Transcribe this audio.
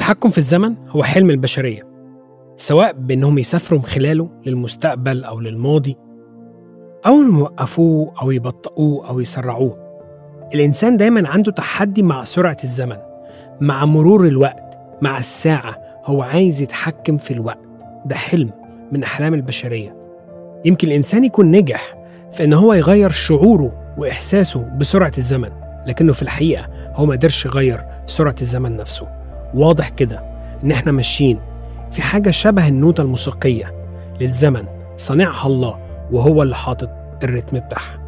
التحكم في الزمن هو حلم البشرية سواء بأنهم يسافروا من خلاله للمستقبل أو للماضي أو إنهم يوقفوه أو يبطئوه أو يسرعوه الإنسان دايما عنده تحدي مع سرعة الزمن مع مرور الوقت مع الساعة هو عايز يتحكم في الوقت ده حلم من أحلام البشرية يمكن الإنسان يكون نجح في إن هو يغير شعوره وإحساسه بسرعة الزمن لكنه في الحقيقة هو ما قدرش يغير سرعة الزمن نفسه واضح كده إن إحنا ماشيين في حاجة شبه النوتة الموسيقية للزمن صنعها الله وهو اللي حاطط الريتم بتاعها